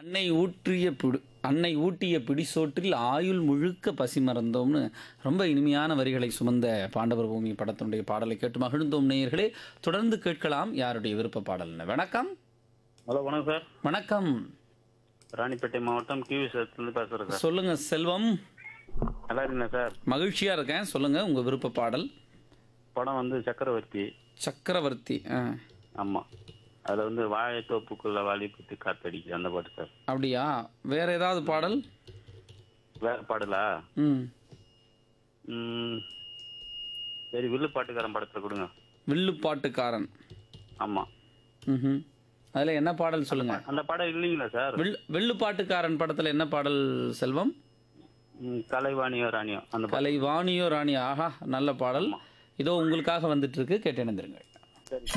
அன்னை ஊற்றிய பிடி அன்னை ஊட்டிய பிடிசோற்றில் ஆயுள் முழுக்க பசி மறந்தோம்னு ரொம்ப இனிமையான வரிகளை சுமந்த பாண்டவர் பூமி படத்தினுடைய பாடலை கேட்டு மகிழ்ந்தோம் நேயர்களே தொடர்ந்து கேட்கலாம் யாருடைய விருப்ப பாடல்னு வணக்கம் ஹலோ வணக்கம் சார் வணக்கம் ராணிப்பேட்டை மாவட்டம் கிவி சேலத்துலேருந்து பேசுகிறேன் சார் சொல்லுங்க செல்வம் நல்லா இருக்கீங்களா சார் மகிழ்ச்சியா இருக்கேன் சொல்லுங்க உங்க விருப்ப பாடல் படம் வந்து சக்கரவர்த்தி சக்கரவர்த்தி ஆ ஆமாம் அதில் வந்து வாழைத்தோப்புக்குள்ள வாலி பற்றி காத்தடிக்குது அந்த பாட்டு சார் அப்படியா வேற ஏதாவது பாடல் வேற பாடலா ம் ம், சரி வில்லு பாட்டுக்காரன் படத்தில் கொடுங்க வில்லுப்பாட்டுக்காரன் ஆமாம் ம் அதில் என்ன பாடல் சொல்லுங்க அந்த படம் இல்லைங்களா சார் வில் வில்லுப்பாட்டுக்காரன் படத்தில் என்ன பாடல் செல்வம் ம், கலைவாணியோ ராணியோ அந்த பாட்டு கலை வாணியோ ராணி ஆஹா நல்ல பாடல் இதோ உங்களுக்காக வந்துட்டு இருக்கு கேட்டு இணைந்திருங்கள் சரி